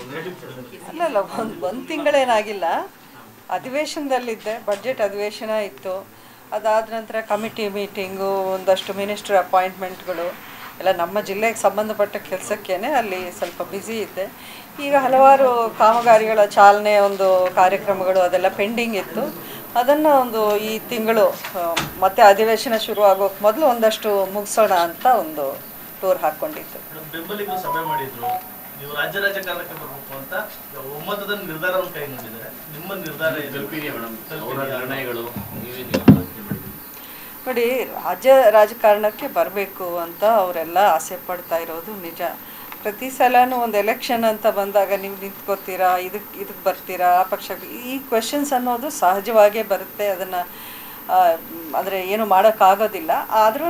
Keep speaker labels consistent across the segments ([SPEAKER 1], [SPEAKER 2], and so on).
[SPEAKER 1] ಅಲ್ಲ ಅಲ್ಲ ಒಂದು ಒಂದು ತಿಂಗಳೇನಾಗಿಲ್ಲ ಅಧಿವೇಶನದಲ್ಲಿದ್ದೆ ಬಡ್ಜೆಟ್ ಅಧಿವೇಶನ ಇತ್ತು ಅದಾದ ನಂತರ ಕಮಿಟಿ ಮೀಟಿಂಗು ಒಂದಷ್ಟು ಮಿನಿಸ್ಟ್ರ್ ಅಪಾಯಿಂಟ್ಮೆಂಟ್ಗಳು ಎಲ್ಲ ನಮ್ಮ ಜಿಲ್ಲೆಗೆ ಸಂಬಂಧಪಟ್ಟ ಕೆಲಸಕ್ಕೇನೆ ಅಲ್ಲಿ ಸ್ವಲ್ಪ ಬ್ಯುಸಿ ಇದ್ದೆ ಈಗ ಹಲವಾರು ಕಾಮಗಾರಿಗಳ ಚಾಲನೆ ಒಂದು ಕಾರ್ಯಕ್ರಮಗಳು ಅದೆಲ್ಲ ಪೆಂಡಿಂಗ್ ಇತ್ತು ಅದನ್ನು ಒಂದು ಈ ತಿಂಗಳು ಆ, ಮತ್ತೆ ಅಧಿವೇಶನ ಶುರು ಆಗೋಕೆ ಮೊದಲು ಒಂದಷ್ಟು ಮುಗಿಸೋಣ ಅಂತ ಒಂದು ಟೂರ್ ಹಾಕ್ಕೊಂಡಿತ್ತು
[SPEAKER 2] ಮೇಡಮ್, ಬೆಂಬಲಿಗರು ಸಭೆ ಮಾಡಿದ್ರು ನೀವು ರಾಜ್ಯ ರಾಜಕಾರಣಕ್ಕೆ ಬರಬೇಕು ಅಂತ ಒಮ್ಮತದ ನಿರ್ಧಾರವನ್ನು ಕೈಗೊಂಡಿದ್ದಾರೆ ನಿಮ್ಮ ನಿರ್ಧಾರ ಏನು?
[SPEAKER 3] ತಲುಪಿದೆಯಾ ಮೇಡಮ್ ಅವರ
[SPEAKER 2] ತಲುಪಿದೆಯಾ?
[SPEAKER 3] ನಿರ್ಣಯಗಳು ನೀವೇ ನೀವು ಆಲೋಚನೆ ಮಾಡಿದ್ದೀರಿ
[SPEAKER 1] ನೋಡಿ ರಾಜ್ಯ ರಾಜಕಾರಣಕ್ಕೆ ಬರಬೇಕು ಅಂತ ಅವರೆಲ್ಲ ಆಸೆ ಪಡ್ತಾ ಇರೋದು ನಿಜ ಪ್ರತಿ ಸಲನೂ ಒಂದು ಎಲೆಕ್ಷನ್ ಅಂತ ಬಂದಾಗ ನೀವು ನಿಂತ್ಕೋತೀರಾ ಇದಕ್ಕೆ ಇದಕ್ಕೆ ಬರ್ತೀರಾ ಆ ಪಕ್ಷ ಈ ಕ್ವೆಶನ್ಸ್ ಅನ್ನೋದು ಸಹಜವಾಗೇ ಬರುತ್ತೆ ಅದನ್ನು ಅಂದರೆ ಏನು ಮಾಡೋಕ್ಕಾಗೋದಿಲ್ಲ ಆದ್ರೂ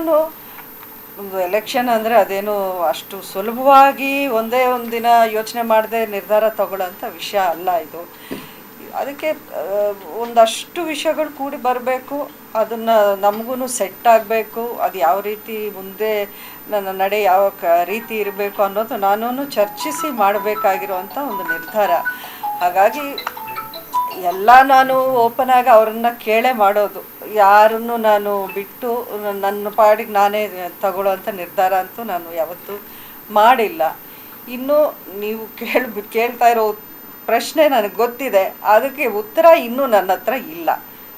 [SPEAKER 1] ಒಂದು ಎಲೆಕ್ಷನ್ ಅಂದರೆ ಅದೇನು ಅಷ್ಟು ಸುಲಭವಾಗಿ ಒಂದೇ ಒಂದು ದಿನ ಯೋಚನೆ ಮಾಡದೆ ನಿರ್ಧಾರ ತಗೊಳ್ಳೋಂಥ ವಿಷಯ ಅಲ್ಲ ಇದು ಅದಕ್ಕೆ ಆ, ಒಂದಷ್ಟು ವಿಷಯಗಳು ಕೂಡಿ ಬರಬೇಕು ಅದನ್ನು ನಮಗೂ ಸೆಟ್ ಆಗಬೇಕು ಅದು ಯಾವ ರೀತಿ ಮುಂದೆ ನನ್ನ ನಡೆ ಯಾವ ಕ ರೀತಿ ಇರಬೇಕು ಅನ್ನೋದು ನಾನು ಚರ್ಚಿಸಿ ಮಾಡಬೇಕಾಗಿರುವಂಥ ಒಂದು ನಿರ್ಧಾರ ಹಾಗಾಗಿ ಎಲ್ಲ ನಾನು ಓಪನ್ ಆಗಿ ಅವ್ರನ್ನ ಕೇಳೇ ಮಾಡೋದು ಯಾರನ್ನು ನಾನು ಬಿಟ್ಟು ನನ್ನ ಪಾಡಿಗೆ ನಾನೇ ತಗೊಳ್ಳೋಂಥ ನಿರ್ಧಾರ ಅಂತೂ ನಾನು ಯಾವತ್ತೂ ಮಾಡಿಲ್ಲ ಇನ್ನು ನೀವು ಕೇಳ್ ಕೇಳ್ತಾ ಇರೋ ಪ್ರಶ್ನೆ ನನಗೆ ಗೊತ್ತಿದೆ ಅದಕ್ಕೆ ಉತ್ತರ ಇನ್ನೂ ನನ್ನ ಹತ್ರ ಇಲ್ಲ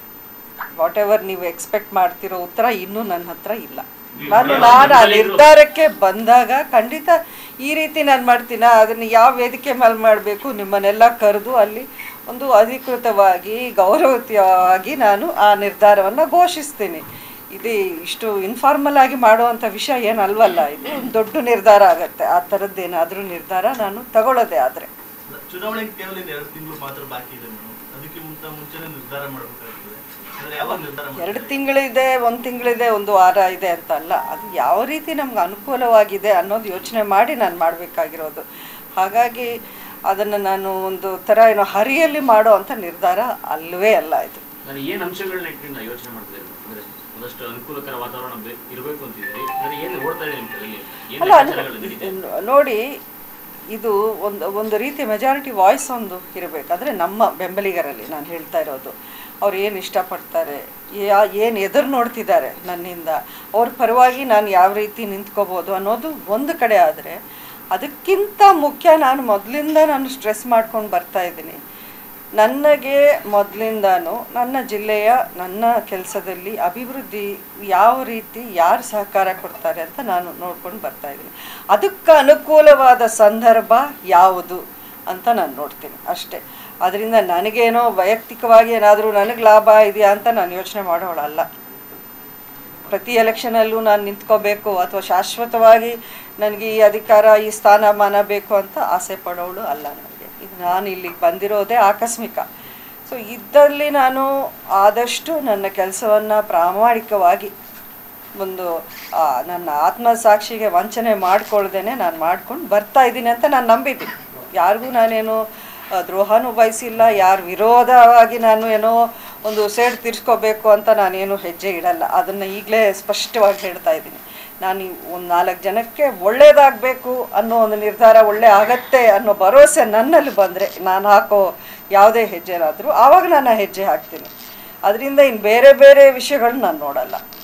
[SPEAKER 1] ವಾಟ್ ಎವರ್ ನೀವು ಎಕ್ಸ್ಪೆಕ್ಟ್ ಮಾಡ್ತಿರೋ ಉತ್ತರ ಇನ್ನೂ ನನ್ನ ಹತ್ರ ಇಲ್ಲ ನಾನು ನಾನು ಆ ನಿರ್ಧಾರಕ್ಕೆ ಬಂದಾಗ ಖಂಡಿತ ಈ ರೀತಿ ನಾನು ಮಾಡ್ತೀನ ಅದನ್ನು ಯಾವ ವೇದಿಕೆ ಮೇಲೆ ಮಾಡಬೇಕು ನಿಮ್ಮನ್ನೆಲ್ಲ ಕರೆದು ಅಲ್ಲಿ ಒಂದು ಅಧಿಕೃತವಾಗಿ ಗೌರವಯುತವಾಗಿ ನಾನು ಆ ನಿರ್ಧಾರವನ್ನು ಘೋಷಿಸ್ತೀನಿ ಇದು ಇಷ್ಟು ಇನ್ಫಾರ್ಮಲ್ ಆಗಿ ಮಾಡುವಂಥ ವಿಷಯ ಏನಲ್ವಲ್ಲ ಇದು ಒಂದು ದೊಡ್ಡ ನಿರ್ಧಾರ ಆಗತ್ತೆ ಆ ಥರದ್ದೇನಾದರೂ ನಿರ್ಧಾರ ನಾನು ತಗೊಳ್ಳೋದೇ ಆದರೆ
[SPEAKER 2] ಚುನಾವಣೆಗೆ ಕೇವಲ ಇನ್ನು ಎರಡು ತಿಂಗಳು ಮಾತ್ರ ಬಾಕಿ ಇದೆ ಮೇಡಮ್ ಅದಕ್ಕೆ ಮುಂತ ಮುಂಚೆನೆ ನಿರ್ಧಾರ ಮಾಡಬೇಕಾಗ್ತದೆ ಅಂದ್ರೆ ಯಾವಾಗ ನಿರ್ಧಾರ ಮಾಡ್ತೀರಾ?
[SPEAKER 1] ಎರಡು ತಿಂಗಳಿದೆ ಒಂದು ತಿಂಗಳಿದೆ ಒಂದು ವಾರ ಇದೆ ಅಂತ ಅಲ್ಲ ಅದು ಯಾವ ರೀತಿ ನಮ್ಗೆ ಅನುಕೂಲವಾಗಿದೆ ಅನ್ನೋದು ಯೋಚನೆ ಮಾಡಿ ನಾನು ಮಾಡಬೇಕಾಗಿರೋದು ಹಾಗಾಗಿ ಅದನ್ನು ನಾನು ಒಂದು ಥರ ಏನೋ ಹರಿಯಲ್ಲಿ ಮಾಡೋ ಅಂಥ ನಿರ್ಧಾರ ಅಲ್ಲವೇ ಅಲ್ಲ ಇದು
[SPEAKER 3] ನಾನು ಏನು ಅಂಶಗಳನ್ನ ಇಟ್ಕೊಂಡು ಯೋಚನೆ ಮಾಡ್ತಿದ್ದೀರಿ ಅಂದ್ರೆ ಒಂದಷ್ಟು ಅನುಕೂಲಕರ ವಾತಾವರಣ ಬೆ- ಇರ್ಬೇಕು ಅಂತಿದ್ದೀರಿ ಅಂದ್ರೆ ಏನು ಓಡ್ತಾ ಇದೆ ನಿಮ್ಮ ತಲೆಯಲ್ಲಿ ಏನು
[SPEAKER 1] ಅಲ್ಲ
[SPEAKER 3] ವಿಚಾರಗಳು ನಡೀತಾ ಇದೆ?
[SPEAKER 1] ಅನು- ನೋಡಿ ಇದು ಒಂದು ಒಂದು ರೀತಿ ಮೆಜಾರಿಟಿ ವಾಯ್ಸ್ ಒಂದು ಇರಬೇಕು ಅಂದರೆ ನಮ್ಮ ಬೆಂಬಲಿಗರಲ್ಲಿ ನಾನು ಹೇಳ್ತಾ ಇರೋದು ಅವ್ರು ಏನು ಇಷ್ಟಪಡ್ತಾರೆ ಯಾ ಏನು ಎದುರು ನೋಡ್ತಿದ್ದಾರೆ ನನ್ನಿಂದ ಅವ್ರ ಪರವಾಗಿ ನಾನು ಯಾವ ರೀತಿ ನಿಂತ್ಕೋಬೋದು ಅನ್ನೋದು ಒಂದು ಕಡೆ ಆದರೆ ಅದಕ್ಕಿಂತ ಮುಖ್ಯ ನಾನು ಮೊದಲಿಂದ ನಾನು ಸ್ಟ್ರೆಸ್ ಮಾಡ್ಕೊಂಡು ಬರ್ತಾ ಇದ್ದೀನಿ ನನಗೆ ಮೊದಲಿಂದಾನು ನನ್ನ ಜಿಲ್ಲೆಯ ನನ್ನ ಕೆಲಸದಲ್ಲಿ ಅಭಿವೃದ್ಧಿ ಯಾವ ರೀತಿ ಯಾರು ಸಹಕಾರ ಕೊಡ್ತಾರೆ ಅಂತ ನಾನು ನೋಡ್ಕೊಂಡು ಬರ್ತಾ ಇದ್ದೀನಿ ಅದಕ್ಕೆ ಅನುಕೂಲವಾದ ಸಂದರ್ಭ ಯಾವುದು ಅಂತ ನಾನು ನೋಡ್ತೀನಿ ಅಷ್ಟೇ ಅದರಿಂದ ನನಗೇನೋ ವೈಯಕ್ತಿಕವಾಗಿ ಏನಾದರೂ ನನಗೆ ಲಾಭ ಇದೆಯಾ ಅಂತ ನಾನು ಯೋಚನೆ ಮಾಡೋಳಲ್ಲ ಪ್ರತಿ ಎಲೆಕ್ಷನಲ್ಲೂ ನಾನು ನಿಂತ್ಕೋಬೇಕು ಅಥವಾ ಶಾಶ್ವತವಾಗಿ ನನಗೆ ಈ ಅಧಿಕಾರ ಈ ಸ್ಥಾನಮಾನ ಬೇಕು ಅಂತ ಆಸೆ ಪಡೋಳು ಅಲ್ಲ ನನಗೆ ಇದು ನಾನು ಇಲ್ಲಿಗೆ ಬಂದಿರೋದೇ ಆಕಸ್ಮಿಕ ಸೊ ಇದ್ದಲ್ಲಿ ನಾನು ಆದಷ್ಟು ನನ್ನ ಕೆಲಸವನ್ನು ಪ್ರಾಮಾಣಿಕವಾಗಿ ಒಂದು ಆ, ನನ್ನ ಆತ್ಮಸಾಕ್ಷಿಗೆ ವಂಚನೆ ಮಾಡ್ಕೊಳ್ದೇನೆ ನಾನು ಮಾಡ್ಕೊಂಡು ಬರ್ತಾ ಇದ್ದೀನಿ ಅಂತ ನಾನು ನಂಬಿದ್ದೀನಿ ಯಾರಿಗೂ ನಾನೇನು ಆ, ದ್ರೋಹನೂ ಬಯಸಿಲ್ಲ ಯಾರ ವಿರೋಧವಾಗಿ ನಾನು ಏನೋ ಒಂದು ಸೇಡ್ ತೀರ್ಸ್ಕೋಬೇಕು ಅಂತ ನಾನೇನು ಹೆಜ್ಜೆ ಇಡಲ್ಲ ಅದನ್ನು ಈಗಲೇ ಸ್ಪಷ್ಟವಾಗಿ ಹೇಳ್ತಾ ಇದ್ದೀನಿ ನಾನು ಒಂದು ನಾಲ್ಕು ಜನಕ್ಕೆ ಒಳ್ಳೇದಾಗಬೇಕು ಅನ್ನೋ ಒಂದು ನಿರ್ಧಾರ ಒಳ್ಳೆ ಆಗತ್ತೆ ಅನ್ನೋ ಭರವಸೆ ನನ್ನಲ್ಲಿ ಬಂದರೆ ನಾನು ಹಾಕೋ ಯಾವುದೇ ಹೆಜ್ಜೆನಾದರೂ ಆವಾಗ ನಾನು ಆ ಹೆಜ್ಜೆ ಹಾಕ್ತೀನಿ ಅದರಿಂದ ಇನ್ನು ಬೇರೆ ಬೇರೆ ವಿಷಯಗಳನ್ನ ನಾನು ನೋಡಲ್ಲ